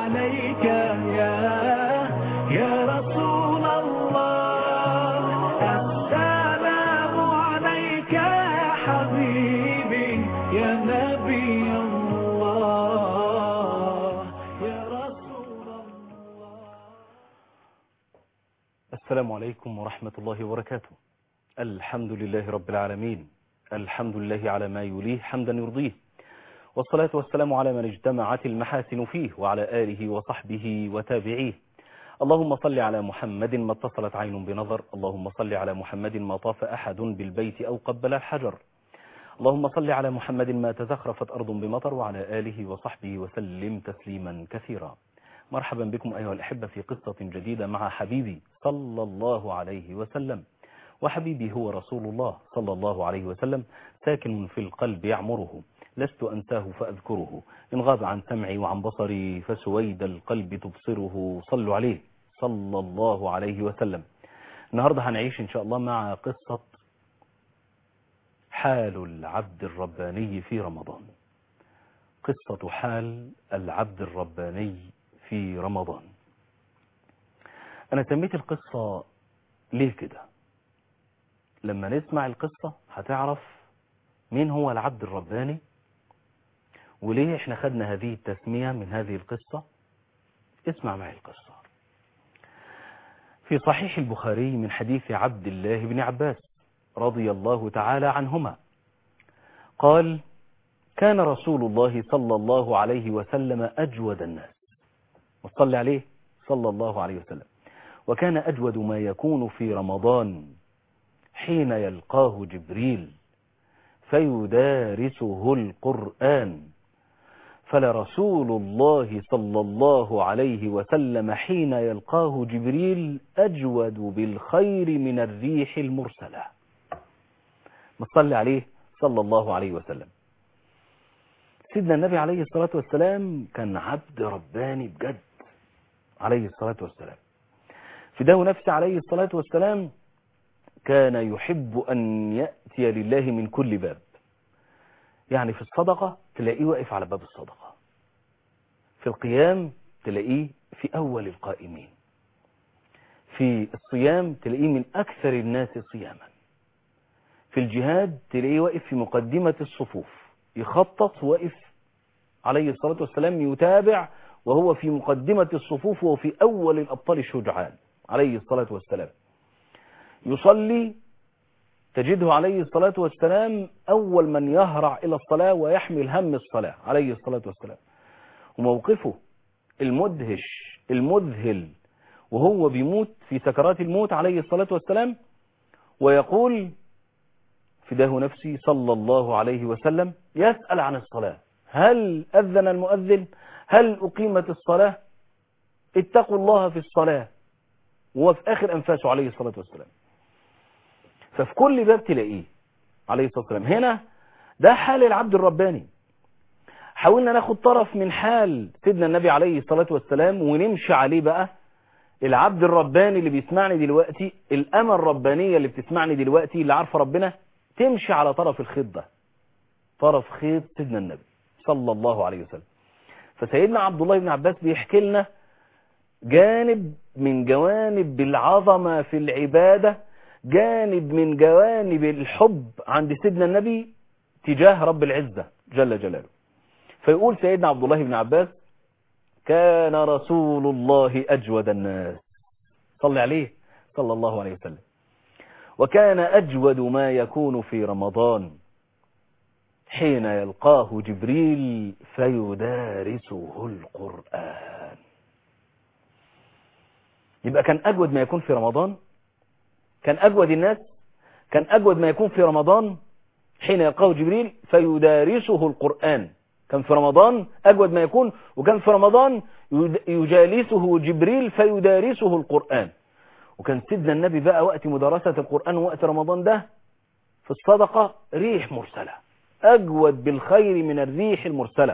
عليك يا يا رسول الله السلام عليك يا حبيبي يا نبي الله يا رسول الله السلام عليكم ورحمة الله وبركاته الحمد لله رب العالمين الحمد لله على ما يليه حمدا يرضيه والصلاة والسلام على من اجتمعت المحاسن فيه وعلى آله وصحبه وتابعيه اللهم صل على محمد ما اتصلت عين بنظر اللهم صل على محمد ما طاف أحد بالبيت أو قبل الحجر اللهم صل على محمد ما تزخرفت أرض بمطر وعلى آله وصحبه وسلم تسليما كثيرا مرحبا بكم أيها الأحبة في قصة جديدة مع حبيبي صلى الله عليه وسلم وحبيبي هو رسول الله صلى الله عليه وسلم ساكن في القلب يعمره لست أنساه فأذكره إن غاب عن سمعي وعن بصري فسويد القلب تبصره صلوا عليه صلى الله عليه وسلم النهاردة هنعيش إن شاء الله مع قصة حال العبد الرباني في رمضان قصة حال العبد الرباني في رمضان أنا سميت القصة ليه كده لما نسمع القصة هتعرف مين هو العبد الرباني وليه احنا خدنا هذه التسمية من هذه القصة اسمع معي القصة في صحيح البخاري من حديث عبد الله بن عباس رضي الله تعالى عنهما قال كان رسول الله صلى الله عليه وسلم أجود الناس وصلي عليه صلى الله عليه وسلم وكان أجود ما يكون في رمضان حين يلقاه جبريل فيدارسه القرآن فلرسول الله صلى الله عليه وسلم حين يلقاه جبريل أجود بالخير من الريح المرسلة مصلي عليه صلى الله عليه وسلم سيدنا النبي عليه الصلاة والسلام كان عبد رباني بجد عليه الصلاة والسلام فداه نفسه عليه الصلاة والسلام كان يحب أن يأتي لله من كل باب يعني في الصدقة تلاقيه واقف على باب الصدقة في القيام تلاقيه في أول القائمين في الصيام تلاقيه من أكثر الناس صياما في الجهاد تلاقيه واقف في مقدمة الصفوف يخطط واقف عليه الصلاة والسلام يتابع وهو في مقدمة الصفوف وفي أول الأبطال الشجعان عليه الصلاة والسلام يصلي تجده عليه الصلاة والسلام أول من يهرع إلى الصلاة ويحمل هم الصلاة عليه الصلاة والسلام وموقفه المدهش المذهل وهو بيموت في سكرات الموت عليه الصلاة والسلام ويقول فداه نفسي صلى الله عليه وسلم يسأل عن الصلاة هل أذن المؤذن هل أقيمت الصلاة اتقوا الله في الصلاة وفي آخر أنفاسه عليه الصلاة والسلام ففي كل باب تلاقيه عليه الصلاة والسلام هنا ده حال العبد الرباني حاولنا ناخد طرف من حال سيدنا النبي عليه الصلاة والسلام ونمشي عليه بقى العبد الرباني اللي بيسمعني دلوقتي الأمة الربانية اللي بتسمعني دلوقتي اللي عارفة ربنا تمشي على طرف الخيط ده طرف خيط سيدنا النبي صلى الله عليه وسلم فسيدنا عبد الله بن عباس بيحكي لنا جانب من جوانب العظمة في العبادة جانب من جوانب الحب عند سيدنا النبي تجاه رب العزة جل جلاله فيقول سيدنا عبد الله بن عباس كان رسول الله أجود الناس صلى عليه صلى الله عليه وسلم وكان أجود ما يكون في رمضان حين يلقاه جبريل فيدارسه القرآن يبقى كان أجود ما يكون في رمضان كان أجود الناس كان أجود ما يكون في رمضان حين يلقاه جبريل فيدارسه القرآن كان في رمضان أجود ما يكون وكان في رمضان يجالسه جبريل فيدارسه القرآن وكان سيدنا النبي بقى وقت مدارسة القرآن وقت رمضان ده في الصدقة ريح مرسلة أجود بالخير من الريح المرسلة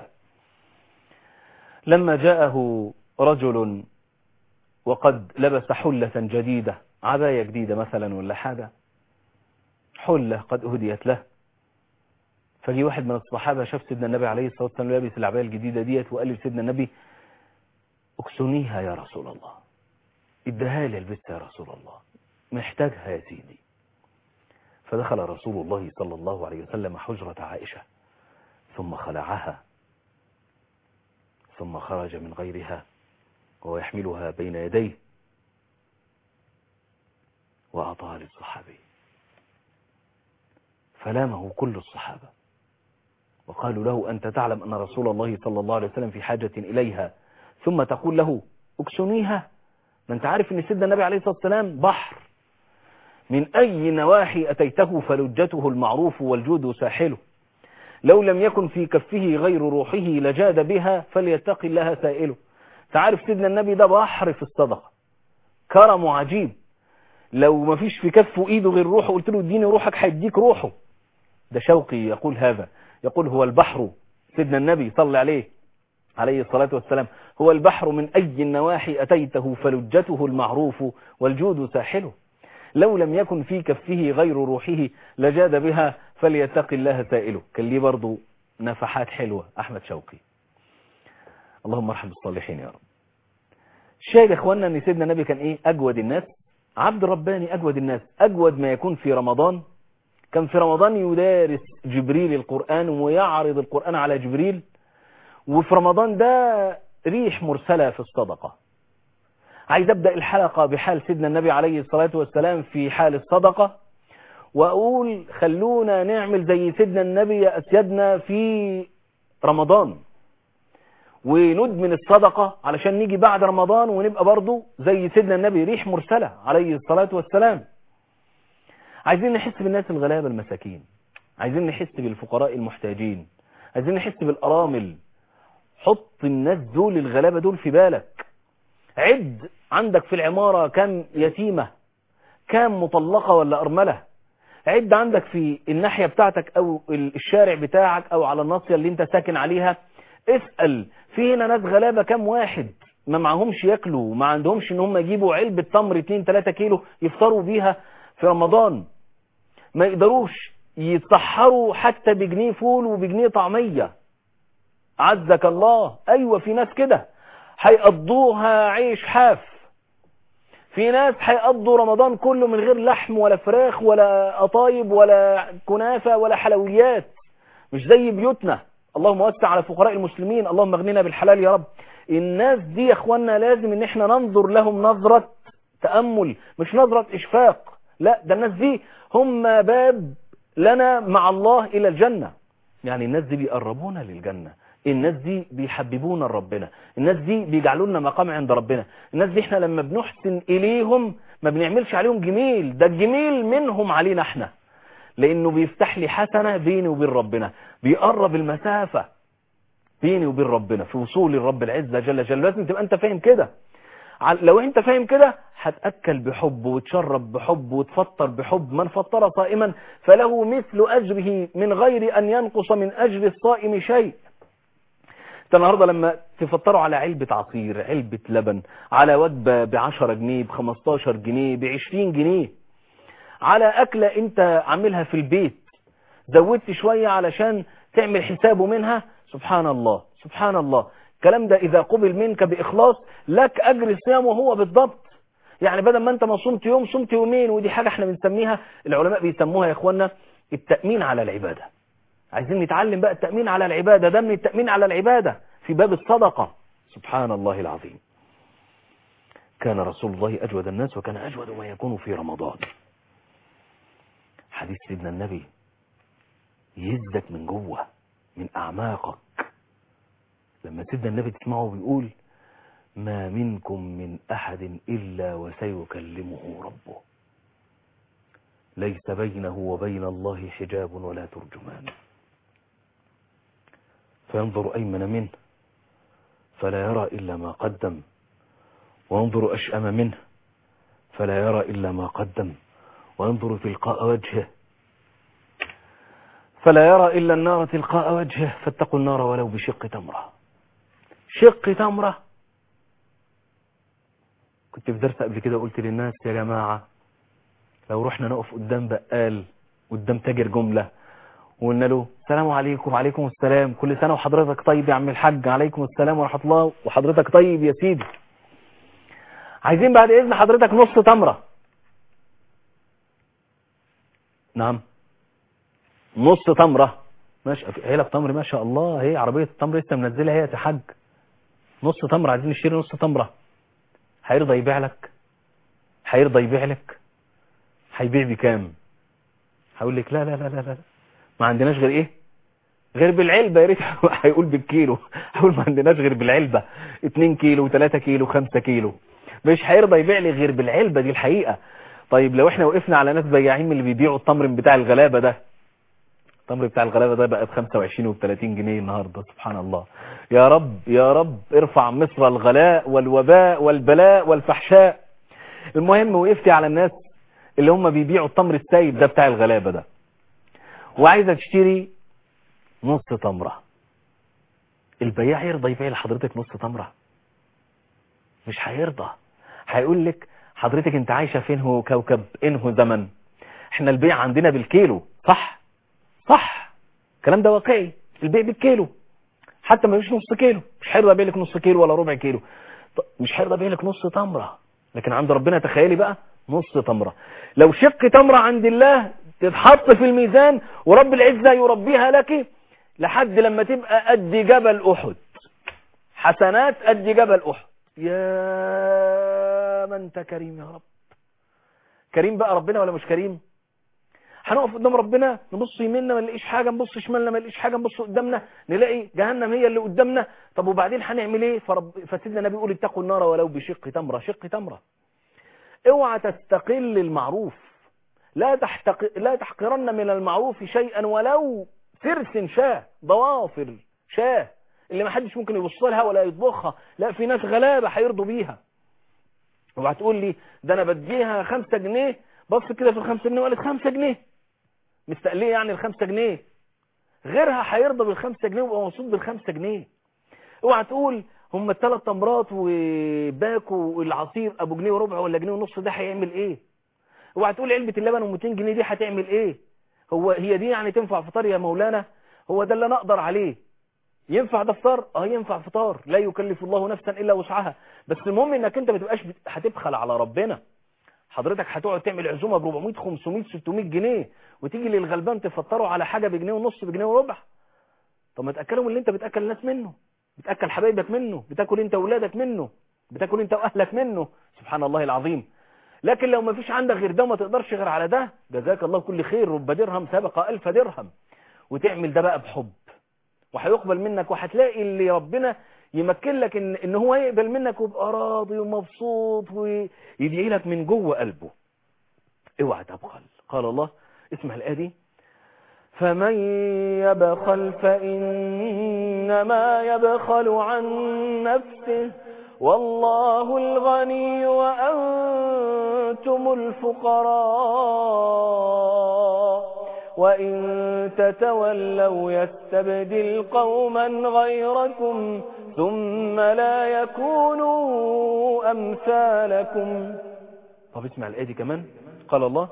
لما جاءه رجل وقد لبس حلة جديدة عباية جديدة مثلا ولا حاجة حلة قد أهديت له فجي واحد من الصحابة شاف سيدنا النبي عليه الصلاة والسلام لابس العباية الجديدة ديت وقال لسيدنا النبي اكسنيها يا رسول الله ادها لي البسها يا رسول الله محتاجها يا سيدي فدخل رسول الله صلى الله عليه وسلم حجرة عائشة ثم خلعها ثم خرج من غيرها وهو يحملها بين يديه وأعطاها للصحابي فلامه كل الصحابة وقالوا له أنت تعلم أن رسول الله صلى الله عليه وسلم في حاجة إليها ثم تقول له اكسنيها ما انت عارف ان سيدنا النبي عليه الصلاة والسلام بحر من أي نواحي أتيته فلجته المعروف والجود ساحله لو لم يكن في كفه غير روحه لجاد بها فليتق الله سائله تعرف سيدنا النبي ده بحر في الصدقة كرم عجيب لو ما فيش في كفه ايده غير روحه قلت له اديني روحك هيديك روحه ده شوقي يقول هذا يقول هو البحر سيدنا النبي صلى عليه عليه الصلاة والسلام هو البحر من أي النواحي أتيته فلجته المعروف والجود ساحله لو لم يكن في كفه غير روحه لجاد بها فليتق الله سائله كان ليه برضو نفحات حلوة أحمد شوقي اللهم ارحم الصالحين يا رب الشاهد يا اخوانا ان سيدنا النبي كان ايه اجود الناس عبد رباني اجود الناس اجود ما يكون في رمضان كان في رمضان يدارس جبريل القرآن ويعرض القرآن على جبريل وفي رمضان ده ريح مرسلة في الصدقة عايز أبدأ الحلقة بحال سيدنا النبي عليه الصلاة والسلام في حال الصدقة وأقول خلونا نعمل زي سيدنا النبي يا أسيادنا في رمضان وندمن الصدقة علشان نيجي بعد رمضان ونبقى برضو زي سيدنا النبي ريح مرسلة عليه الصلاة والسلام عايزين نحس بالناس الغلابة المساكين عايزين نحس بالفقراء المحتاجين عايزين نحس بالأرامل حط الناس دول الغلابة دول في بالك عد عندك في العمارة كم يتيمة كم مطلقة ولا أرملة عد عندك في الناحية بتاعتك أو الشارع بتاعك أو على الناصية اللي انت ساكن عليها اسأل في هنا ناس غلابة كم واحد ما معهمش ياكلوا ما عندهمش ان هم يجيبوا علبة تمر 2 3 كيلو يفطروا بيها في رمضان ما يقدروش يتسحروا حتى بجنيه فول وبجنيه طعمية عزك الله ايوه في ناس كده هيقضوها عيش حاف في ناس هيقضوا رمضان كله من غير لحم ولا فراخ ولا قطايب ولا كنافة ولا حلويات مش زي بيوتنا اللهم وسع على فقراء المسلمين اللهم اغننا بالحلال يا رب الناس دي يا اخوانا لازم ان احنا ننظر لهم نظرة تأمل مش نظرة اشفاق لا ده الناس دي هم باب لنا مع الله الى الجنة يعني الناس دي بيقربونا للجنة الناس دي بيحببونا لربنا الناس دي بيجعلوا لنا مقام عند ربنا الناس دي احنا لما بنحسن اليهم ما بنعملش عليهم جميل ده الجميل منهم علينا احنا لانه بيفتح لي حسنة بيني وبين ربنا بيقرب المسافة بيني وبين ربنا في وصول للرب العزة جل جلاله لازم تبقى انت فاهم كده لو انت فاهم كده هتأكل بحب وتشرب بحب وتفطر بحب من فطر صائما فله مثل أجره من غير أن ينقص من أجر الصائم شيء انت النهاردة لما تفطروا على علبة عصير علبة لبن على وجبة بعشرة جنيه بخمستاشر جنيه بعشرين جنيه على أكلة انت عاملها في البيت زودت شوية علشان تعمل حسابه منها سبحان الله سبحان الله الكلام ده إذا قبل منك بإخلاص لك أجر الصيام وهو بالضبط يعني بدل ما انت ما صمت يوم صمت يومين ودي حاجة احنا بنسميها العلماء بيسموها يا اخوانا التأمين على العبادة عايزين نتعلم بقى التأمين على العبادة ده من التأمين على العبادة في باب الصدقة سبحان الله العظيم كان رسول الله أجود الناس وكان أجود ما يكون في رمضان حديث سيدنا النبي يزدك من جوه من أعماقك لما سيدنا النبي تسمعه بيقول ما منكم من أحد إلا وسيكلمه ربه ليس بينه وبين الله حجاب ولا ترجمان فينظر أيمن منه فلا يرى إلا ما قدم وينظر أشأم منه فلا يرى إلا ما قدم وينظر تلقاء وجهه فلا يرى إلا النار تلقاء وجهه فاتقوا النار ولو بشق تمرة شق تمرة كنت في درس قبل كده قلت للناس يا جماعة لو رحنا نقف قدام بقال قدام تاجر جملة وقلنا له السلام عليكم وعليكم السلام كل سنة وحضرتك طيب يا عم الحاج عليكم السلام ورحمة الله وحضرتك طيب يا سيدي عايزين بعد إذن حضرتك نص تمرة نعم نص تمرة ماشي علب تمر ما شاء الله هي عربية التمر لسه منزلها هي يا حاج نص تمرة عايزين نشتري نص تمرة هيرضى يبيع لك هيرضى يبيع لك هيبيع بكام هيقول لك لا لا لا لا لا ما عندناش غير ايه غير بالعلبة يا ريت هيقول بالكيلو هيقول ما عندناش غير بالعلبة 2 كيلو 3 كيلو 5 كيلو مش هيرضى يبيع لي غير بالعلبة دي الحقيقة طيب لو احنا وقفنا على ناس بياعين من اللي بيبيعوا التمر بتاع الغلابة ده التمر بتاع الغلابة ده بقى ب 25 وب 30 جنيه النهاردة سبحان الله يا رب يا رب ارفع مصر الغلاء والوباء والبلاء والفحشاء المهم وقفتي على الناس اللي هم بيبيعوا التمر السايب ده بتاع الغلابة ده وعايزة تشتري نص تمرة البياع يرضى يبيع لحضرتك نص تمرة مش هيرضى هيقول لك حضرتك انت عايشة فين هو كوكب انه زمن احنا البيع عندنا بالكيلو صح صح الكلام ده واقعي البيع بالكيلو حتى ما فيش نص كيلو مش هيرضى يبيع لك نص كيلو ولا ربع كيلو مش هيرضى يبيع لك نص تمرة لكن عند ربنا تخيلي بقى نص تمرة لو شق تمرة عند الله تتحط في الميزان ورب العزة يربيها لك لحد لما تبقى قد جبل أحد حسنات قد جبل أحد يا من انت كريم يا رب كريم بقى ربنا ولا مش كريم هنقف قدام ربنا نبص يميننا ما نلاقيش حاجه نبص شمالنا ما نلاقيش حاجه نبص قدامنا نلاقي جهنم هي اللي قدامنا طب وبعدين هنعمل ايه فرب فسيدنا النبي يقول اتقوا النار ولو بشق تمره شق تمره اوعى تستقل المعروف لا تحتق... لا تحقرن من المعروف شيئا ولو فرس شاه ضوافر شاه اللي ما حدش ممكن يبص لها ولا يطبخها لا في ناس غلابه هيرضوا بيها وهتقول لي ده انا بديها خمسة جنيه بص كده في الخمسة جنيه وقالت خمسة جنيه مستقليه يعني الخمسة جنيه غيرها هيرضى بالخمسة جنيه ويبقى مبسوط بالخمسة جنيه اوعى تقول هم الثلاث تمرات وباكو والعصير ابو جنيه وربع ولا جنيه ونص ده هيعمل ايه اوعى تقول علبة اللبن ام 200 جنيه دي هتعمل ايه هو هي دي يعني تنفع فطار يا مولانا هو ده اللي انا اقدر عليه ينفع ده فطار اه ينفع فطار لا يكلف الله نفسا الا وسعها بس المهم انك انت ما تبقاش بت... هتبخل على ربنا حضرتك هتقعد تعمل عزومه ب 400 500 600 جنيه وتيجي للغلبان تفطره على حاجه بجنيه ونص بجنيه وربع طب ما تاكلهم اللي انت بتاكل الناس منه بتاكل حبايبك منه بتاكل انت واولادك منه بتاكل انت واهلك منه سبحان الله العظيم لكن لو ما فيش عندك غير ده وما تقدرش غير على ده جزاك الله كل خير رب درهم سبق ألف درهم وتعمل ده بقى بحب وهيقبل منك وهتلاقي اللي ربنا يمكن لك ان, إن هو يقبل منك ويبقى راضي ومبسوط ويدعي لك من جوه قلبه اوعى تبخل قال الله اسمع الآية دي فمن يبخل فإنما يبخل عن نفسه والله الغني وأنتم الفقراء وإن تتولوا يستبدل قوما غيركم ثم لا يكونوا أمثالكم طب اسمع الآية دي كمان قال الله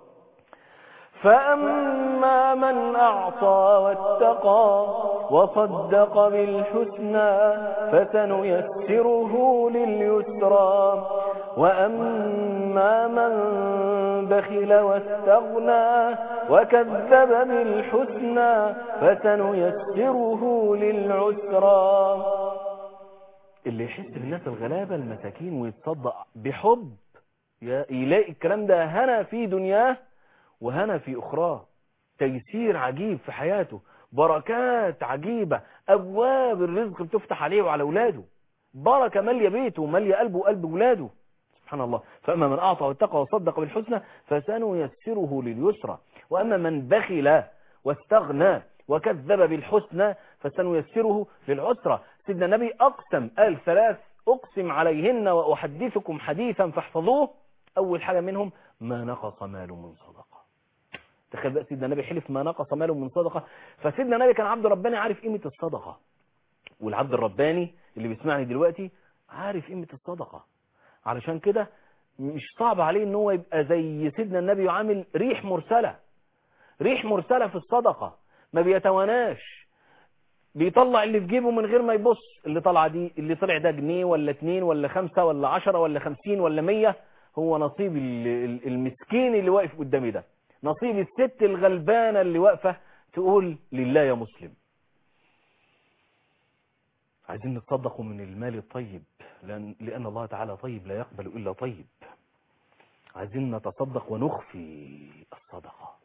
فأما من أعطى واتقى وصدق بالحسنى فسنيسره لليسرى وأما من بخل واستغنى وكذب بالحسنى فسنيسره للعسرى اللي يحس بالناس الغلابة المساكين ويتصدق بحب يلاقي الكلام ده هنا في دنياه وهنا في أخراه تيسير عجيب في حياته بركات عجيبة أبواب الرزق بتفتح عليه وعلى أولاده بركة مالية بيته ومالية قلبه وقلب أولاده سبحان الله فأما من أعطى واتقى وصدق بالحسنى فسنيسره لليسرى وأما من بخل واستغنى وكذب بالحسنى فسنيسره للعسرى سيدنا النبي أقسم قال ثلاث أقسم عليهن وأحدثكم حديثا فاحفظوه أول حاجة منهم ما نقص مال من صدقة تخيل بقى سيدنا النبي حلف ما نقص ماله من صدقة فسيدنا النبي كان عبد رباني عارف قيمة الصدقة والعبد الرباني اللي بيسمعني دلوقتي عارف قيمة الصدقة علشان كده مش صعب عليه ان هو يبقى زي سيدنا النبي وعامل ريح مرسلة ريح مرسلة في الصدقة ما بيتواناش بيطلع اللي في جيبه من غير ما يبص اللي طلع دي اللي طلع ده جنيه ولا اتنين ولا خمسة ولا عشرة ولا خمسين ولا مية هو نصيب ال- ال- المسكين اللي واقف قدامي ده نصيب الست الغلبانة اللي واقفة تقول لله يا مسلم عايزين نتصدقوا من المال الطيب لأن, لأن الله تعالى طيب لا يقبل إلا طيب عايزين نتصدق ونخفي الصدقة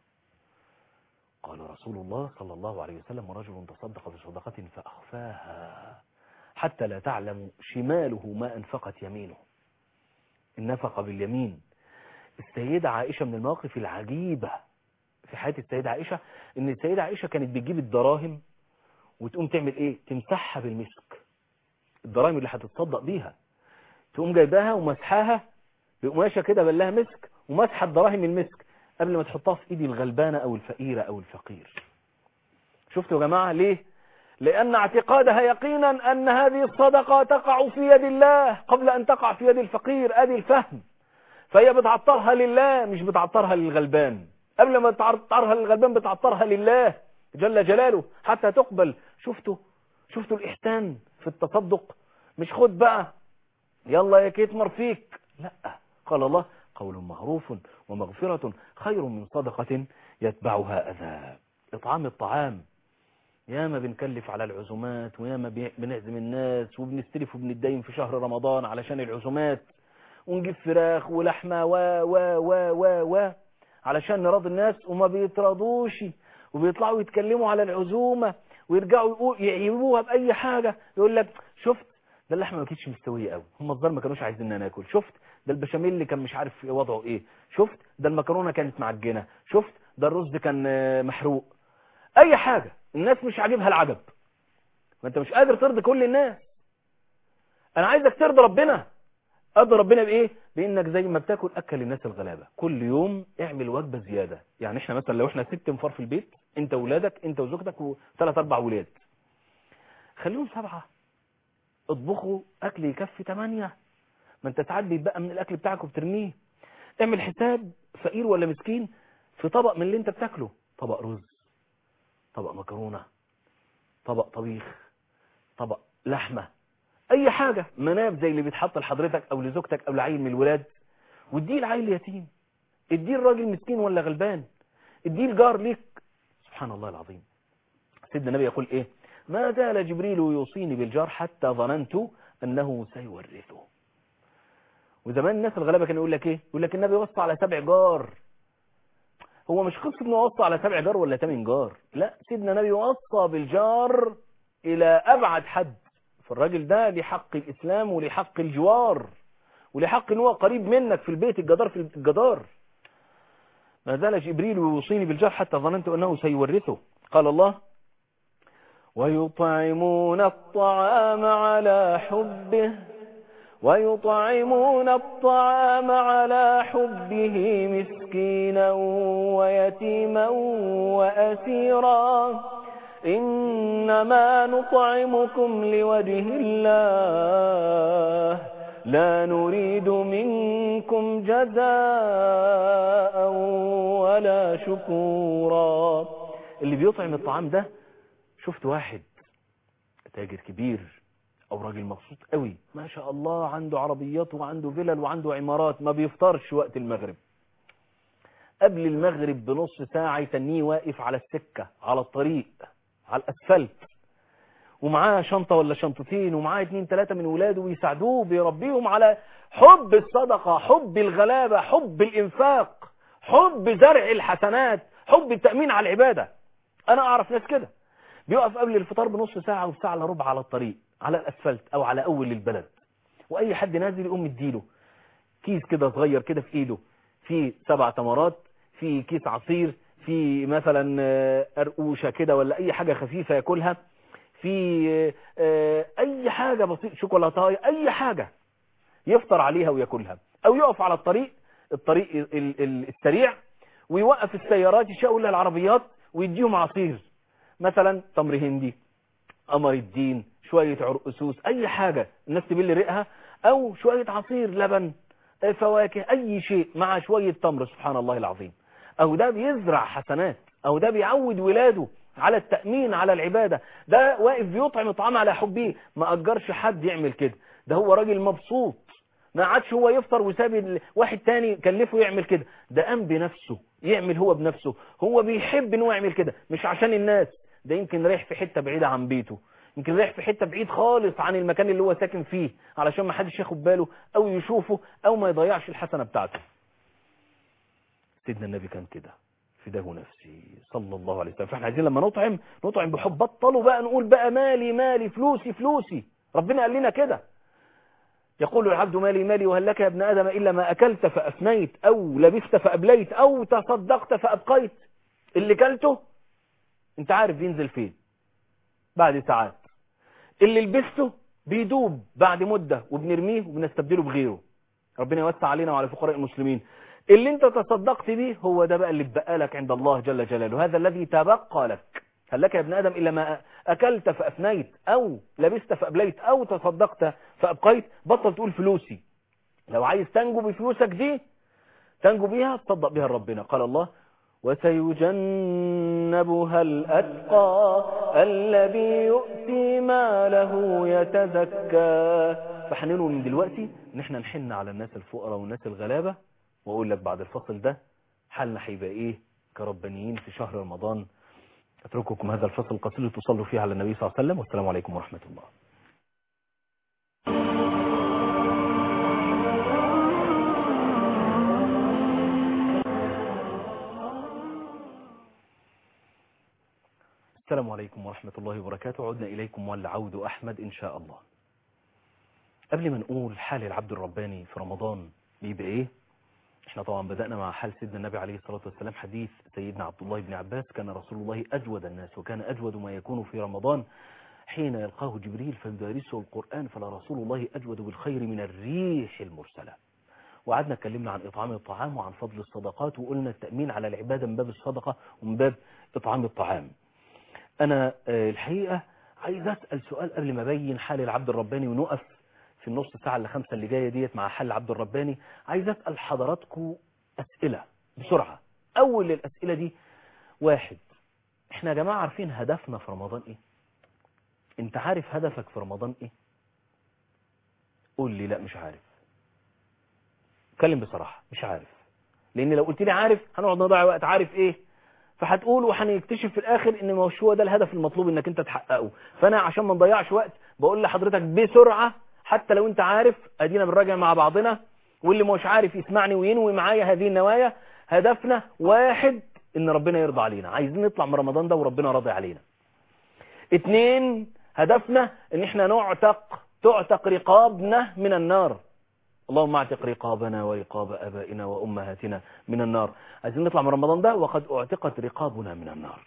قال رسول الله صلى الله عليه وسلم رجل تصدق بصدقة فأخفاها حتى لا تعلم شماله ما أنفقت يمينه النفقة باليمين السيدة عائشة من المواقف العجيبة في حياة السيدة عائشة ان السيدة عائشة كانت بتجيب الدراهم وتقوم تعمل ايه تمسحها بالمسك الدراهم اللي هتتصدق بيها تقوم جايباها ومسحاها بقماشة كده بلها مسك ومسحة الدراهم المسك قبل ما تحطها في ايد الغلبانة او الفقيرة او الفقير شفتوا يا جماعة ليه لأن اعتقادها يقينا أن هذه الصدقة تقع في يد الله قبل أن تقع في يد الفقير أدي الفهم فهي بتعطرها لله مش بتعطرها للغلبان قبل ما تعطرها للغلبان بتعطرها لله جل جلاله حتى تقبل شفتوا شفتوا الإحسان في التصدق مش خد بقى يلا يا كيتمر فيك لا قال الله قول معروف ومغفرة خير من صدقة يتبعها أذى إطعام الطعام ياما بنكلف على العزومات وياما بي- بنعزم الناس وبنستلف وبنتدين في شهر رمضان علشان العزومات ونجيب فراخ ولحمة و و و و و علشان نراضي الناس وما بيتراضوش وبيطلعوا يتكلموا على العزومة ويرجعوا يقول يعيبوها بأي حاجة يقول لك شفت ده اللحمة ما كانتش مستوية قوي هم الظاهر ما كانوش عايزيننا ناكل شفت ده البشاميل اللي كان مش عارف وضعه ايه شفت ده المكرونة كانت معجنة شفت ده الرز كان آه، محروق اي حاجة الناس مش عاجبها العجب ما انت مش قادر ترضي كل الناس انا عايزك ترضي ربنا ارضي ربنا بايه بانك زي ما بتاكل اكل الناس الغلابه كل يوم اعمل وجبه زياده يعني احنا مثلا لو احنا ست انفار في البيت انت واولادك انت وزوجتك وثلاث اربع ولاد خليهم سبعه اطبخوا اكل يكفي ثمانيه ما انت ساعات بيتبقى من الاكل بتاعك وبترميه اعمل حساب فقير ولا مسكين في طبق من اللي انت بتاكله طبق رز طبق مكرونه طبق طبيخ طبق لحمه اي حاجة مناب زي اللي بيتحط لحضرتك او لزوجتك او لعيل من الولاد واديه العيل يتيم اديه الراجل مسكين ولا غلبان اديه الجار ليك سبحان الله العظيم سيدنا النبي يقول ايه ما زال جبريل يوصيني بالجار حتى ظننت انه سيورثه وزمان الناس الغلابه كانوا يقول لك ايه يقول لك النبي وصى على سبع جار هو مش قصه انه وصى على سبع جار ولا ثمان جار لا سيدنا النبي وصى بالجار الى ابعد حد فالراجل ده لحق الإسلام ولحق الجوار ولحق ان هو قريب منك في البيت الجدار في الجدار ما زال جبريل يوصيني بالجار حتى ظننت أنه سيورثه قال الله ويطعمون الطعام على حبه ويطعمون الطعام على حبه مسكينا ويتيما وأسيرا إنما نطعمكم لوجه الله لا نريد منكم جزاء ولا شكورا اللي بيطعم الطعام ده شفت واحد تاجر كبير او راجل مبسوط قوي ما شاء الله عنده عربيات وعنده فلل وعنده عمارات ما بيفطرش وقت المغرب قبل المغرب بنص ساعة يتنيه واقف على السكة على الطريق على الأسفلت ومعاه شنطة ولا شنطتين ومعاه اتنين تلاتة من ولاده ويساعدوه بيربيهم على حب الصدقة حب الغلابة حب الإنفاق حب زرع الحسنات حب التأمين على العبادة أنا أعرف ناس كده بيقف قبل الفطار بنص ساعة وساعة الا ربع على الطريق على الأسفلت أو على أول البلد وأي حد نازل يقوم يديله كيس كده صغير كده في إيده فيه سبع تمرات في كيس عصير في مثلا آه، قرقوشة كده ولا أي حاجة خفيفة ياكلها في آه، أي حاجة بسيط شوكولاتاية أي حاجة يفطر عليها وياكلها أو يقف على الطريق الطريق ال- ال- السريع ويوقف السيارات يشاور لها العربيات ويديهم عصير مثلا تمر هندي قمر الدين شوية عرقسوس أي حاجة الناس تبل ريقها أو شوية عصير لبن آه، فواكه أي شيء مع شوية تمر سبحان الله العظيم أو ده بيزرع حسنات أو ده بيعود ولاده على التأمين على العبادة ده واقف بيطعم طعام على حبه ما أجرش حد يعمل كده ده هو راجل مبسوط ما عادش هو يفطر وساب ال- واحد تاني كلفه يعمل كده ده قام بنفسه يعمل هو بنفسه هو بيحب ان هو يعمل كده مش عشان الناس ده يمكن رايح في حتة بعيدة عن بيته يمكن رايح في حتة بعيد خالص عن المكان اللي هو ساكن فيه علشان ما حدش ياخد باله او يشوفه او ما يضيعش الحسنة بتاعته سيدنا النبي كان كده فداه نفسي صلى الله عليه وسلم فاحنا عايزين لما نطعم نطعم بحب بطلوا بقى نقول بقى مالي مالي فلوسي فلوسي ربنا قال لنا كده يقول العبد مالي مالي وهل لك يا ابن آدم إلا ما أكلت فأفنيت أو لبست فأبليت أو تصدقت فأبقيت اللي كلته انت عارف بينزل فين بعد ساعات اللي لبسته بيدوب بعد مدة وبنرميه وبنستبدله بغيره ربنا يوسع علينا وعلى فقراء المسلمين اللي انت تصدقت به هو ده بقى اللي اتبقى لك عند الله جل جلاله هذا الذي تبقى لك هل لك يا ابن آدم إلا ما أكلت فأفنيت أو لبست فأبليت أو تصدقت فأبقيت بطل تقول فلوسي لو عايز تنجو بفلوسك دي تنجو بيها تصدق بها ربنا قال الله وسيجنبها الأتقى الذي يؤتي ماله يتزكى فحننوا من دلوقتي ان احنا نحن على الناس الفقراء والناس الغلابة واقول لك بعد الفصل ده حالنا هيبقى ايه كربانيين في شهر رمضان اترككم هذا الفصل القصير تصلوا فيه على النبي صلى الله عليه وسلم والسلام عليكم ورحمة الله السلام عليكم ورحمة الله وبركاته عدنا إليكم والعود أحمد إن شاء الله قبل ما نقول حال العبد الرباني في رمضان بيبقى إيه احنا طبعا بدأنا مع حال سيدنا النبي عليه الصلاة والسلام حديث سيدنا عبد الله بن عباس كان رسول الله أجود الناس وكان أجود ما يكون في رمضان حين يلقاه جبريل فيدارسه القرآن فلا رسول الله أجود بالخير من الريح المرسلة وقعدنا اتكلمنا عن إطعام الطعام وعن فضل الصدقات وقلنا التأمين على العبادة من باب الصدقة ومن باب إطعام الطعام أنا آه، الحقيقة عايز أسأل سؤال قبل ما أبين حال العبد الرباني ونقف في النص ساعة اللي خمسة اللي جاية ديت مع حال العبد الرباني عايز أسأل حضراتكم أسئلة بسرعة أول الأسئلة دي واحد احنا يا جماعة عارفين هدفنا في رمضان ايه انت عارف هدفك في رمضان ايه قول لي لا مش عارف اتكلم بصراحة مش عارف لان لو قلت لي عارف هنقعد نضيع وقت عارف ايه فهتقول وهنكتشف في الاخر ان مش هو ده الهدف المطلوب انك انت تحققه فانا عشان ما نضيعش وقت بقول لحضرتك بسرعة حتى لو انت عارف ادينا بنراجع مع بعضنا واللي مش عارف يسمعني وينوي معايا هذه النوايا هدفنا واحد ان ربنا يرضى علينا عايزين نطلع من رمضان ده وربنا راضي علينا اتنين هدفنا ان احنا نعتق تعتق رقابنا من النار اللهم اعتق رقابنا ورقاب ابائنا وامهاتنا من النار عايزين نطلع من رمضان ده وقد اعتقت رقابنا من النار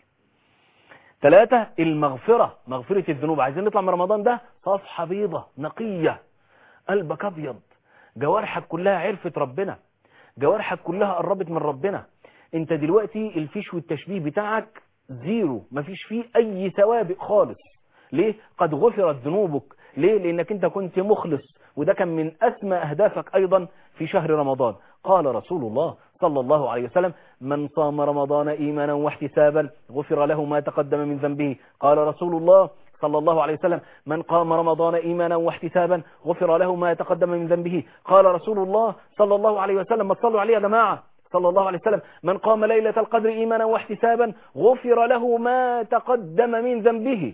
ثلاثة المغفرة مغفرة الذنوب عايزين نطلع من رمضان ده صفحة بيضة نقية قلبك ابيض جوارحك كلها عرفت ربنا جوارحك كلها قربت من ربنا انت دلوقتي الفيش والتشبيه بتاعك زيرو مفيش فيه اي سوابق خالص ليه قد غفرت ذنوبك ليه لانك انت كنت مخلص وده كان من اسمى اهدافك ايضا في شهر رمضان قال رسول الله صلى الله عليه وسلم من صام رمضان ايمانا واحتسابا غفر له ما تقدم من ذنبه قال رسول الله صلى الله عليه وسلم من قام رمضان ايمانا واحتسابا غفر له ما تقدم من ذنبه قال رسول الله صلى الله عليه وسلم ما تصلوا عليه يا جماعه صلى الله عليه وسلم من قام ليلة القدر إيمانا واحتسابا غفر له ما تقدم من ذنبه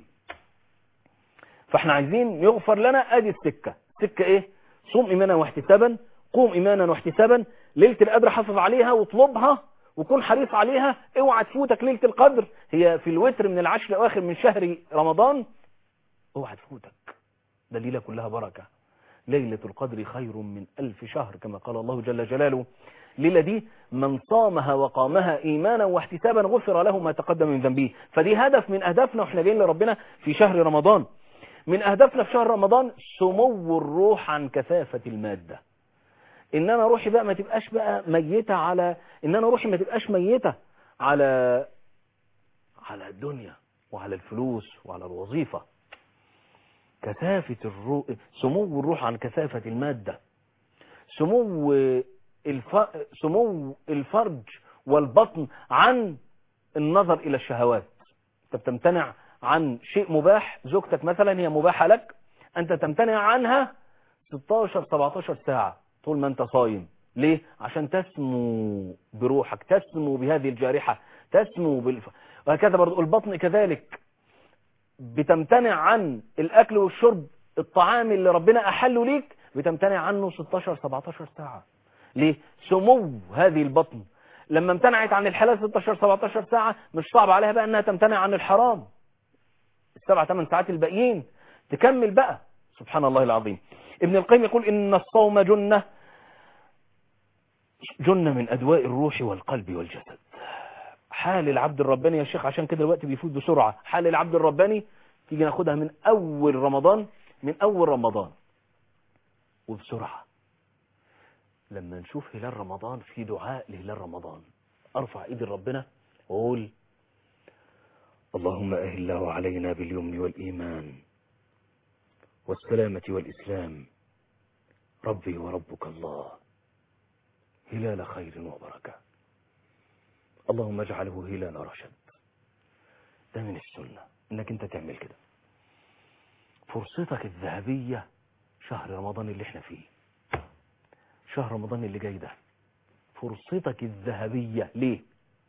فاحنا عايزين يغفر لنا ادي السكة سكة ايه صوم ايمانا واحتسابا قوم ايمانا واحتسابا ليلة القدر حافظ عليها واطلبها وكون حريص عليها اوعى تفوتك ليلة القدر هي في الوتر من العشر الاواخر من شهر رمضان اوعى تفوتك ده ليلة كلها بركة ليلة القدر خير من ألف شهر كما قال الله جل جلاله الليلة دي من صامها وقامها إيمانا واحتسابا غفر له ما تقدم من ذنبه فدي هدف من أهدافنا وإحنا جايين لربنا في شهر رمضان من أهدافنا في شهر رمضان سمو الروح عن كثافة المادة إن أنا روحي بقى ما تبقاش بقى ميتة على إن أنا روحي ما تبقاش ميتة على على الدنيا وعلى الفلوس وعلى الوظيفة كثافة الروح سمو الروح عن كثافة المادة سمو الف... سمو الفرج والبطن عن النظر إلى الشهوات انت بتمتنع عن شيء مباح زوجتك مثلا هي مباحة لك انت تمتنع عنها 16 17 ساعة طول ما انت صايم ليه عشان تسمو بروحك تسمو بهذه الجارحة تسمو بالف... وهكذا برضو البطن كذلك بتمتنع عن الاكل والشرب الطعام اللي ربنا احله ليك بتمتنع عنه 16 17 ساعة ليه سمو هذه البطن لما امتنعت عن الحلال 16 17 ساعة مش صعب عليها بقى انها تمتنع عن الحرام السبع ثمان ساعات الباقيين تكمل بقى سبحان الله العظيم ابن القيم يقول ان الصوم جنة جنة من ادواء الروح والقلب والجسد حال العبد الرباني يا شيخ عشان كده الوقت بيفوت بسرعة حال العبد الرباني تيجي ناخدها من اول رمضان من اول رمضان وبسرعة لما نشوف هلال رمضان في دعاء لهلال رمضان ارفع ايدي لربنا واقول اللهم اهله علينا باليمن والايمان والسلامة والاسلام ربي وربك الله هلال خير وبركة اللهم اجعله هلال رشد ده من السنة انك انت تعمل كده فرصتك الذهبية شهر رمضان اللي احنا فيه شهر رمضان اللي جاي ده فرصتك الذهبية ليه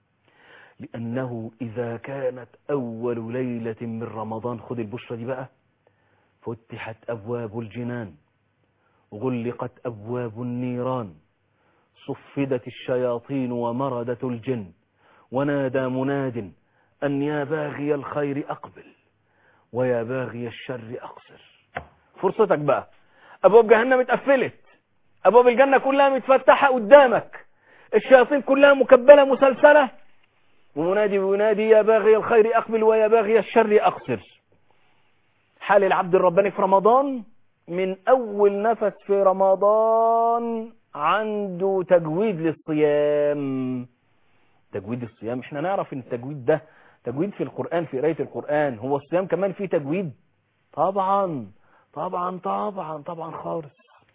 لأنه إذا كانت أول ليلة من رمضان خد البشرة دي بقى فتحت أبواب الجنان غلقت أبواب النيران صفدت الشياطين ومردت الجن ونادى مناد أن يا باغي الخير أقبل ويا باغي الشر أقصر فرصتك بقى أبواب جهنم اتقفلت أبواب الجنة كلها متفتحة قدامك الشياطين كلها مكبلة مسلسلة ومنادي بينادي يا باغي الخير أقبل ويا باغي الشر أقصر حال العبد الرباني في رمضان من أول نفس في رمضان عنده تجويد للصيام تجويد الصيام احنا نعرف ان التجويد ده تجويد في القرآن في قراية القرآن هو الصيام كمان فيه تجويد طبعا طبعا طبعا طبعا خالص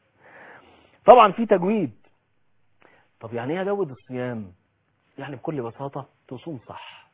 طبعا في تجويد طب يعني ايه اجود الصيام يعني بكل بساطة تصوم صح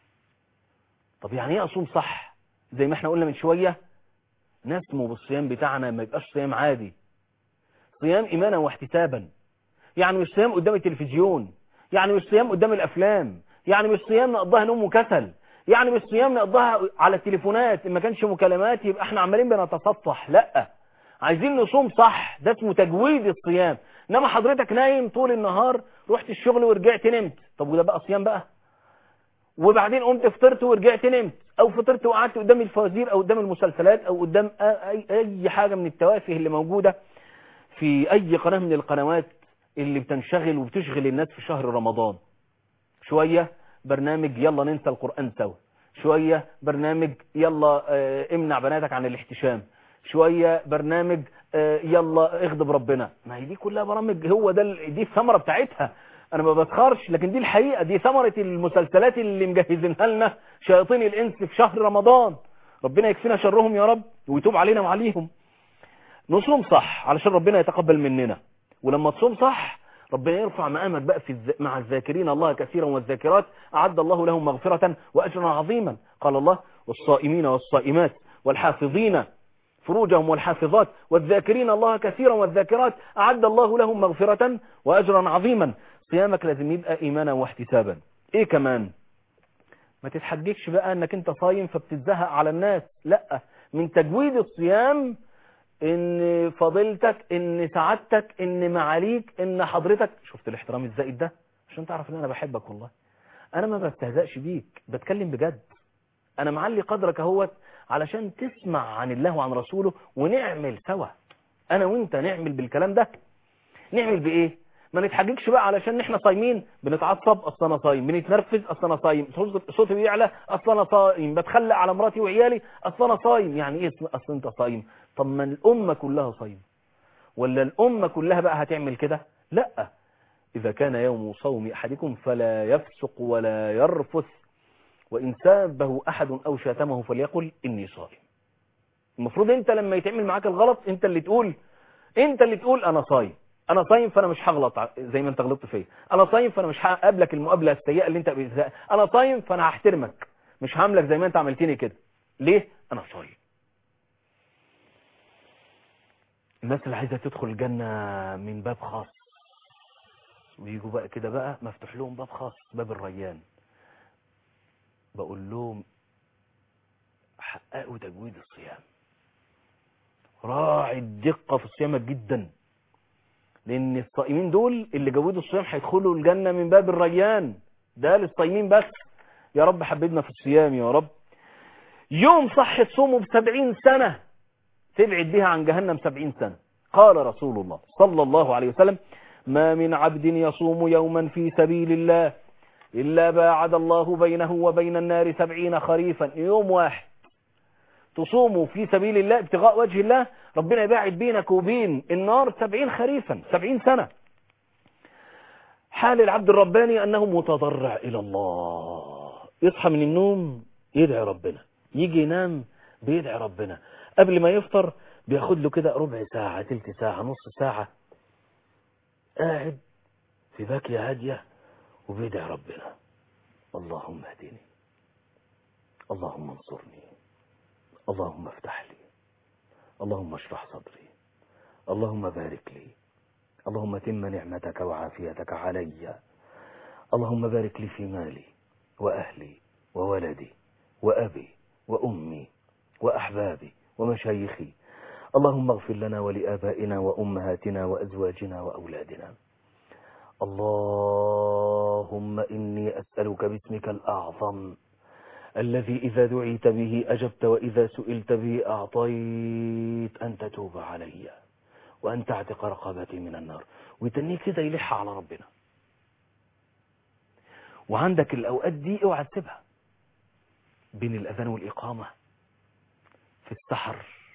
طب يعني ايه اصوم صح زي ما احنا قلنا من شوية نسمو بالصيام بتاعنا ما يبقاش صيام عادي صيام ايمانا واحتسابا يعني مش صيام قدام التلفزيون يعني مش صيام قدام الافلام يعني مش صيام نقضيها نوم وكسل يعني مش صيام نقضيها على التليفونات ان ما كانش مكالمات يبقى احنا عمالين بنتصفح لا عايزين نصوم صح ده اسمه تجويد الصيام انما حضرتك نايم طول النهار رحت الشغل ورجعت نمت طب وده بقى صيام بقى وبعدين قمت فطرت ورجعت نمت او فطرت وقعدت قدام الفوازير او قدام المسلسلات او قدام اي, أي حاجة من التوافه اللي موجودة في اي قناة من القنوات اللي بتنشغل وبتشغل الناس في شهر رمضان شوية برنامج يلا ننسى القرآن سوا شوية برنامج يلا اه امنع بناتك عن الاحتشام شوية برنامج اه يلا اغضب ربنا ما هي دي كلها برامج هو ده دي الثمرة بتاعتها انا ما بسخرش لكن دي الحقيقة دي ثمرة المسلسلات اللي مجهزينها لنا شياطين الانس في شهر رمضان ربنا يكفينا شرهم يا رب ويتوب علينا وعليهم نصوم صح علشان ربنا يتقبل مننا ولما تصوم صح ربنا يرفع مقامك بقى في الز... مع الذاكرين الله كثيرا والذاكرات أعد الله لهم مغفرة وأجرا عظيما قال الله والصائمين والصائمات والحافظين فروجهم والحافظات والذاكرين الله كثيرا والذاكرات أعد الله لهم مغفرة وأجرا عظيما صيامك لازم يبقى إيمانا واحتسابا إيه كمان ما تتحججش بقى أنك أنت صايم فبتتزهق على الناس لا من تجويد الصيام ان فضيلتك ان سعادتك ان معاليك ان حضرتك شفت الاحترام الزائد ده عشان تعرف ان انا بحبك والله انا ما بستهزأش بيك بتكلم بجد انا معلي قدرك اهوت علشان تسمع عن الله وعن رسوله ونعمل سوا انا وانت نعمل بالكلام ده نعمل بايه ما نتحججش بقى علشان احنا صايمين بنتعصب اصل انا صايم بنتنرفز اصل انا صايم صوتي بيعلى اصل انا صايم بتخلق على مراتي وعيالي اصل انا صايم يعني ايه اصل انت صايم طب ما الامه كلها صايم ولا الامه كلها بقى هتعمل كده لا اذا كان يوم صوم احدكم فلا يفسق ولا يرفث وان سابه احد او شاتمه فليقل اني صائم المفروض انت لما يتعمل معاك الغلط انت اللي تقول انت اللي تقول انا صايم انا صايم فانا مش هغلط زي ما انت غلطت فيا انا صايم فانا مش هقابلك المقابله السيئه اللي انت بيزهق. انا صايم فانا هحترمك مش هعملك زي ما انت عملتني كده ليه انا صايم الناس اللي عايزه تدخل الجنه من باب خاص ويجوا بقى كده بقى مفتوح لهم باب خاص باب الريان بقول لهم حققوا تجويد الصيام راعي الدقة في صيامك جدا لان الصائمين دول اللي جودوا الصيام هيدخلوا الجنة من باب الريان ده للصايمين بس يا رب حببنا في الصيام يا رب يوم صح تصومه بسبعين سنة تبعد بها عن جهنم سبعين سنة قال رسول الله صلى الله عليه وسلم ما من عبد يصوم يوما في سبيل الله إلا باعد الله بينه وبين النار سبعين خريفا يوم واحد تصوموا في سبيل الله ابتغاء وجه الله ربنا يباعد بينك وبين النار سبعين خريفا سبعين سنة حال العبد الرباني أنه متضرع إلى الله يصحى من النوم يدعي ربنا يجي ينام بيدعي ربنا قبل ما يفطر بياخد له كده ربع ساعة تلت ساعة نص ساعة قاعد في باكية هادية وبيدعي ربنا اللهم اهدني اللهم انصرني اللهم افتح لي اللهم اشرح صدري اللهم بارك لي اللهم تم نعمتك وعافيتك علي اللهم بارك لي في مالي وأهلي وولدي وأبي وأمي وأحبابي ومشايخي اللهم اغفر لنا ولآبائنا وأمهاتنا وأزواجنا وأولادنا اللهم إني أسألك باسمك الأعظم الذي إذا دعيت به أجبت وإذا سئلت به أعطيت أن تتوب علي وأن تعتق رقبتي من النار ويتنيك كده يلح على ربنا وعندك الأوقات دي اوعى تسيبها بين الأذان والإقامة في السحر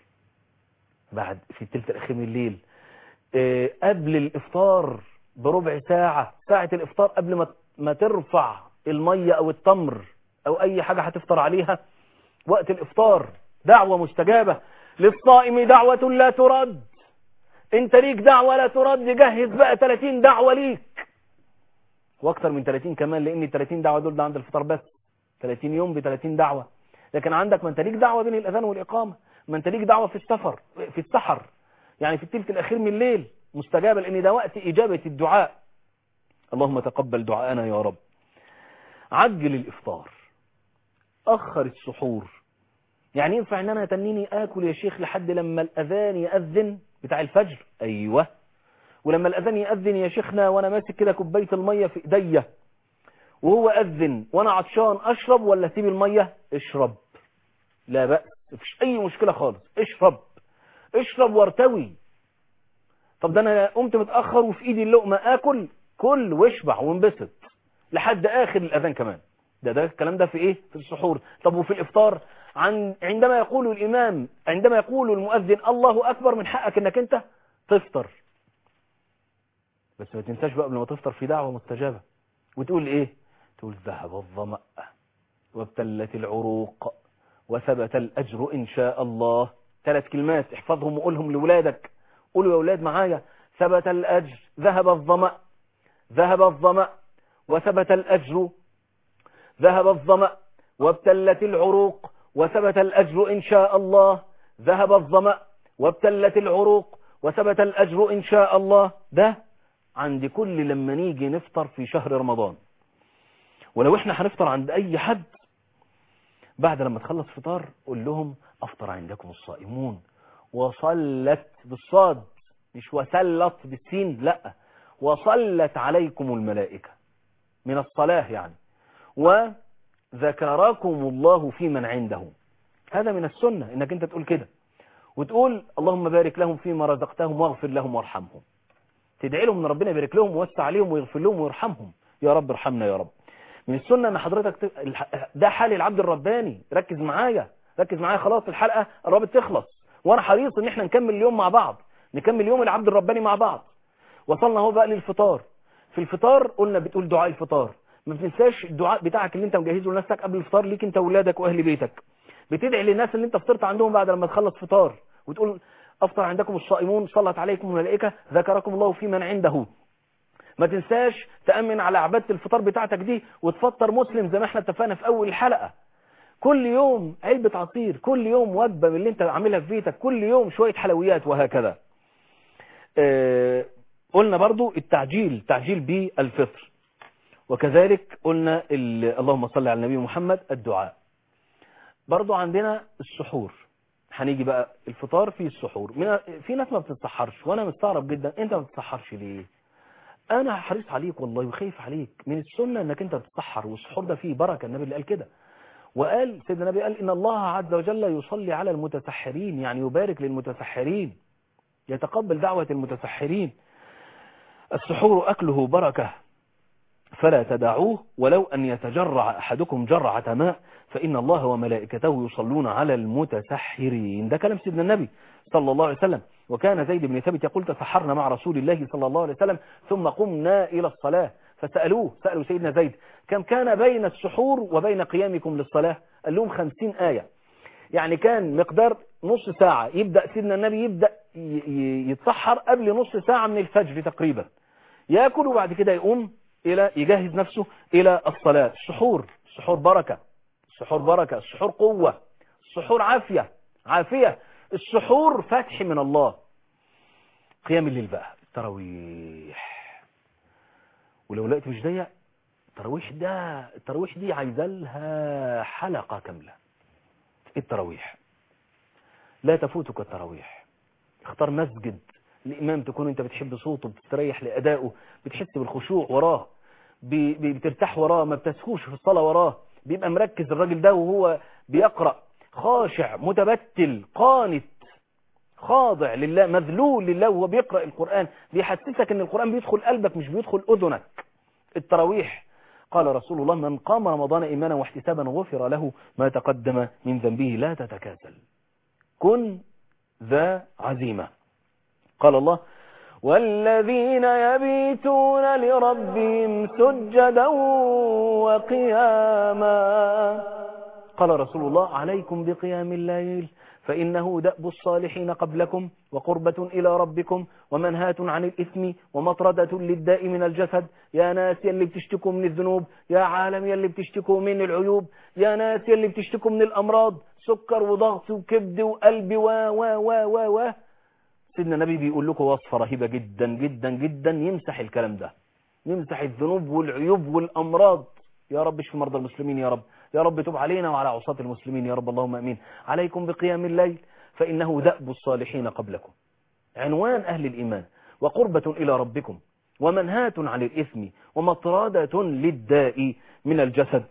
بعد في التلت الأخير من الليل آه، قبل الإفطار بربع ساعة ساعة الإفطار قبل ما ما ترفع المية أو التمر أو أي حاجة هتفطر عليها وقت الإفطار دعوة مستجابة للصائم دعوة لا ترد انت ليك دعوة لا ترد جهز بقى 30 دعوة ليك واكتر من 30 كمان لان 30 دعوة دول ده عند الفطار بس 30 يوم ب 30 دعوة لكن عندك ما انت ليك دعوة بين الاذان والاقامة ما انت ليك دعوة في السفر في السحر يعني في الثلث الاخير من الليل مستجابة لان ده وقت اجابة الدعاء اللهم تقبل دعاءنا يا رب عجل الافطار اخر السحور يعني ينفع ان انا تنيني اكل يا شيخ لحد لما الاذان ياذن بتاع الفجر ايوه ولما الاذان ياذن يا شيخنا وانا ماسك كده كوبايه الميه في ايديا وهو اذن وانا عطشان اشرب ولا اسيب الميه اشرب لا باس مفيش اي مشكله خالص اشرب اشرب وارتوي طب ده انا قمت متاخر وفي ايدي اللقمه اكل كل واشبع وانبسط لحد اخر الاذان كمان ده ده الكلام ده في ايه في السحور طب وفي الافطار عن عندما يقول الامام عندما يقول المؤذن الله اكبر من حقك انك انت تفطر بس ما تنساش بقى قبل ما تفطر في دعوه مستجابه وتقول ايه تقول ذهب الظمأ وابتلت العروق وثبت الاجر ان شاء الله ثلاث كلمات احفظهم وقولهم لاولادك قولوا يا اولاد معايا ثبت الاجر ذهب الظمأ ذهب الظمأ وثبت الاجر ذهب الظمأ وابتلت العروق وثبت الأجر إن شاء الله ذهب الظمأ وابتلت العروق وثبت الأجر إن شاء الله ده عند كل لما نيجي نفطر في شهر رمضان ولو احنا هنفطر عند أي حد بعد لما تخلص فطار قول لهم أفطر عندكم الصائمون وصلت بالصاد مش وسلت بالسين لا وصلت عليكم الملائكة من الصلاة يعني وذكركم الله في من عنده هذا من السنة انك انت تقول كده وتقول اللهم بارك لهم فيما رزقتهم واغفر لهم وارحمهم تدعي لهم ان ربنا يبارك لهم ويوسع عليهم ويغفر لهم ويرحمهم يا رب ارحمنا يا رب من السنة ان حضرتك ت... الح- ده حال العبد الرباني ركز معايا ركز معايا خلاص الحلقة قربت تخلص وانا حريص ان احنا نكمل اليوم مع بعض نكمل يوم العبد الرباني مع بعض وصلنا اهو بقى للفطار في الفطار قلنا بتقول دعاء الفطار ما تنساش الدعاء بتاعك اللي انت مجهزه لنفسك قبل الفطار ليك انت واولادك واهل بيتك بتدعي للناس اللي انت فطرت عندهم بعد لما تخلص فطار وتقول افطر عندكم الصائمون صلت عليكم الملائكه ذكركم الله في من عنده ما تنساش تأمن على عبادة الفطار بتاعتك دي وتفطر مسلم زي ما احنا اتفقنا في اول الحلقة كل يوم علبة عصير كل يوم وجبة من اللي انت عاملها في بيتك كل يوم شوية حلويات وهكذا آه، قلنا برضو التعجيل تعجيل بالفطر وكذلك قلنا ال- اللهم صل على النبي محمد الدعاء برضو عندنا السحور هنيجي بقى الفطار في السحور من- في ناس ما بتتسحرش وانا مستغرب جدا انت ما بتتسحرش ليه انا حريص عليك والله وخايف عليك من السنة انك انت تتسحر والسحور ده فيه بركة النبي اللي قال كده وقال سيدنا النبي قال ان الله عز وجل يصلي على المتسحرين يعني يبارك للمتسحرين يتقبل دعوة المتسحرين السحور أكله بركة فلا تدعوه ولو أن يتجرع أحدكم جرعة ماء فإن الله وملائكته يصلون على المتسحرين ده كلام سيدنا النبي صلى الله عليه وسلم وكان زيد بن ثابت يقول تسحرنا مع رسول الله صلى الله عليه وسلم ثم قمنا إلى الصلاة فسألوه سألوا سيدنا زيد كم كان بين السحور وبين قيامكم للصلاة قال لهم خمسين آية يعني كان مقدار نص ساعة يبدأ سيدنا النبي يبدأ ي- ي- يتسحر قبل نص ساعة من الفجر تقريبا يأكل وبعد كده يقوم إلى يجهز نفسه إلى الصلاة السحور السحور بركة السحور بركة السحور قوة السحور عافية عافية السحور فتح من الله قيام الليل بقى التراويح ولو لقيت مش ضيق التراويح ده التراويح دي عايزة لها حلقة كاملة التراويح لا تفوتك التراويح اختار مسجد الإمام تكون أنت بتحب صوته بتستريح لأدائه بتحس بالخشوع وراه ب- ب- بترتاح وراه ما بتسهوش في الصلاة وراه بيبقى مركز الراجل ده وهو بيقرأ خاشع متبتل قانت خاضع لله مذلول لله وهو بيقرأ القرآن بيحسسك ان القرآن بيدخل قلبك مش بيدخل أذنك التراويح قال رسول الله من قام رمضان إيمانا واحتسابا غفر له ما تقدم من ذنبه لا تتكاسل كن ذا عزيمة قال الله والذين يبيتون لربهم سجدا وقياما قال رسول الله عليكم بقيام الليل فإنه دأب الصالحين قبلكم وقربة إلى ربكم ومنهاة عن الإثم ومطردة للداء من الجسد يا ناس يلي بتشتكوا من الذنوب يا عالم يلي بتشتكوا من العيوب يا ناس يلي بتشتكوا من الأمراض سكر وضغط وكبد وقلب و و و و و سيدنا النبي بيقول لكم وصفة رهيبة جدا جدا جدا يمسح الكلام ده يمسح الذنوب والعيوب والأمراض يا رب اشف مرضى المسلمين يا رب يا رب تب علينا وعلى عصاة المسلمين يا رب اللهم امين عليكم بقيام الليل فإنه دأب الصالحين قبلكم عنوان أهل الإيمان وقربة إلى ربكم ومنهاة عن الإثم ومطردة للداء من الجسد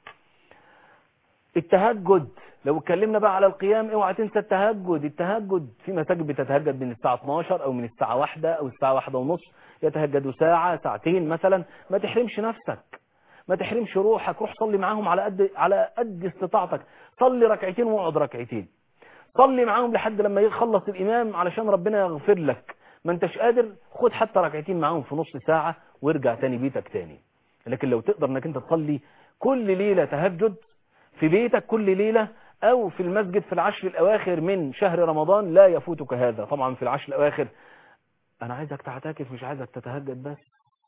التهجد لو اتكلمنا بقى على القيام اوعى تنسى التهجد التهجد في مساجد بتتهجد من الساعة 12 او من الساعة 1 او الساعة 1 ونص يتهجدوا ساعة ساعتين مثلا ما تحرمش نفسك ما تحرمش روحك روح صلي معاهم على قد على قد استطاعتك صلي ركعتين واقعد ركعتين صلي معاهم لحد لما يخلص الامام علشان ربنا يغفر لك ما انتش قادر خد حتى ركعتين معاهم في نص ساعة وارجع تاني بيتك تاني لكن لو تقدر انك انت تصلي كل ليلة تهجد في بيتك كل ليلة او في المسجد في العشر الاواخر من شهر رمضان لا يفوتك هذا طبعا في العشر الاواخر انا عايزك تعتكف مش عايزك تتهجد بس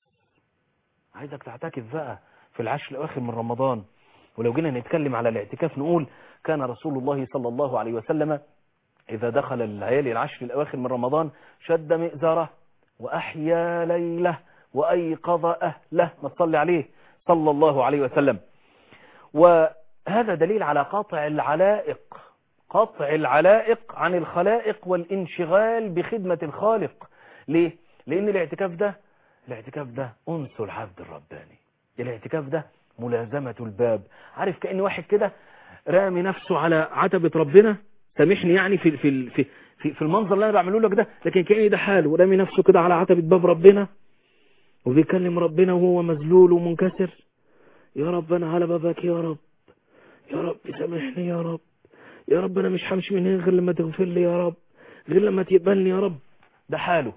عايزك تعتكف بقى في العشر الاواخر من رمضان ولو جينا نتكلم على الاعتكاف نقول كان رسول الله صلى الله عليه وسلم إذا دخل الليالي العشر الأواخر من رمضان شد مئزره وأحيا ليله وأيقظ أهله ما تصلي عليه صلى الله عليه وسلم وهذا دليل على قطع العلائق قطع العلائق عن الخلائق والانشغال بخدمة الخالق ليه؟ لأن الاعتكاف ده الاعتكاف ده أنس العبد الرباني الاعتكاف ده ملازمة الباب عارف كأن واحد كده رامي نفسه على عتبة ربنا سامحني يعني في في في في, في المنظر اللي انا بعمله لك ده لكن كأني ده حاله رامي نفسه كده على عتبة باب ربنا وبيكلم ربنا وهو مذلول ومنكسر يا رب انا على بابك يا رب يا رب سامحني يا رب يا رب انا مش همشي من هنا غير لما تغفر لي يا رب غير لما تقبلني يا رب ده حاله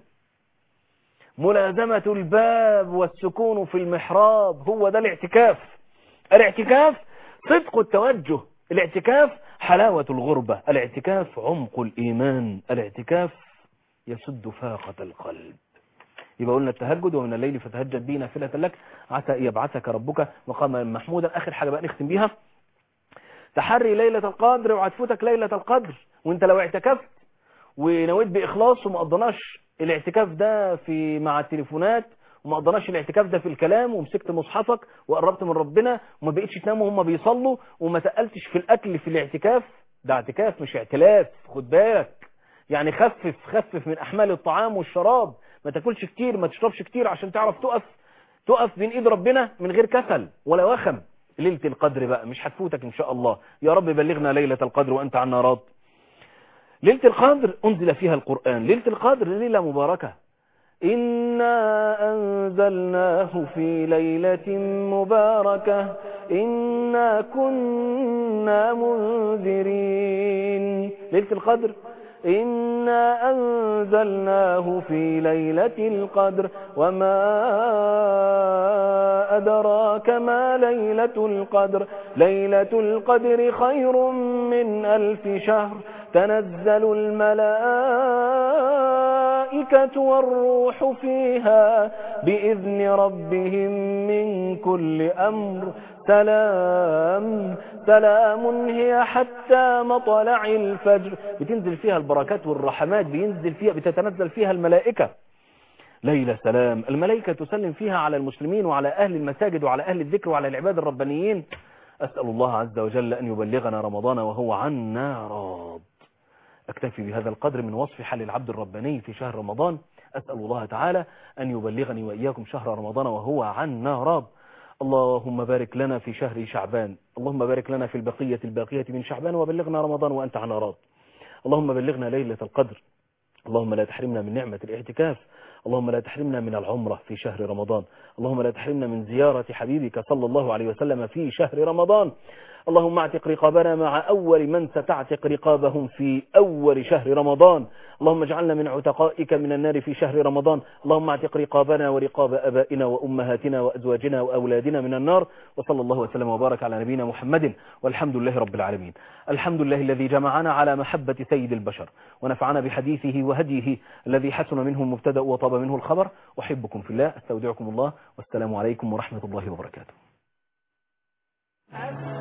ملازمة الباب والسكون في المحراب هو ده الاعتكاف الاعتكاف صدق التوجه الاعتكاف حلاوة الغربة الاعتكاف عمق الإيمان الاعتكاف يسد فاقة القلب يبقى قلنا التهجد ومن الليل فتهجد به نافلة لك عسى يبعثك ربك مقاما محمودا آخر حاجة بقى نختم بيها تحري ليلة القدر وهتفوتك ليلة القدر وانت لو اعتكفت ونويت بإخلاص وما قضناش الاعتكاف ده في مع التليفونات وما قضناش الاعتكاف ده في الكلام ومسكت مصحفك وقربت من ربنا وما بقيتش تنام وهم بيصلوا وما تقلتش في الأكل في الاعتكاف ده اعتكاف مش اعتلاف خد بالك يعني خفف خفف من أحمال الطعام والشراب ما تاكلش كتير ما تشربش كتير عشان تعرف تقف تقف بين ايد ربنا من غير كسل ولا وخم ليلة القدر بقى مش هتفوتك ان شاء الله يا رب بلغنا ليلة القدر وانت عنا راض ليلة القدر انزل فيها القرآن ليلة القدر ليلة مباركة إنا أنزلناه في ليلة مباركة إنا كنا منذرين ليلة القدر إنا أنزلناه في ليلة القدر وما أدراك ما ليلة القدر ليلة القدر خير من ألف شهر تنزل الملائكة والروح فيها بإذن ربهم من كل أمر سلام سلام هي حتى مطلع الفجر بتنزل فيها البركات والرحمات بينزل فيها بتتنزل فيها الملائكة ليلة سلام الملائكة تسلم فيها على المسلمين وعلى أهل المساجد وعلى أهل الذكر وعلى العباد الربانيين أسأل الله عز وجل أن يبلغنا رمضان وهو عنا راض أكتفي بهذا القدر من وصف حال العبد الرباني في شهر رمضان أسأل الله تعالى أن يبلغني وإياكم شهر رمضان وهو عنا راض اللهم بارك لنا في شهر شعبان اللهم بارك لنا في البقية الباقية من شعبان وبلغنا رمضان وأنت عنا راض اللهم بلغنا ليلة القدر اللهم لا تحرمنا من نعمة الاعتكاف اللهم لا تحرمنا من العمرة في شهر رمضان اللهم لا تحرمنا من زيارة حبيبك صلى الله عليه وسلم في شهر رمضان اللهم اعتق رقابنا مع أول من ستعتق رقابهم في أول شهر رمضان اللهم اجعلنا من عتقائك من النار في شهر رمضان اللهم اعتق رقابنا ورقاب أبائنا وأمهاتنا وأزواجنا وأولادنا من النار وصلى الله وسلم وبارك على نبينا محمد والحمد لله رب العالمين الحمد لله الذي جمعنا على محبة سيد البشر ونفعنا بحديثه وهديه الذي حسن منه المبتدأ وطاب منه الخبر أحبكم في الله استودعكم الله والسلام عليكم ورحمة الله وبركاته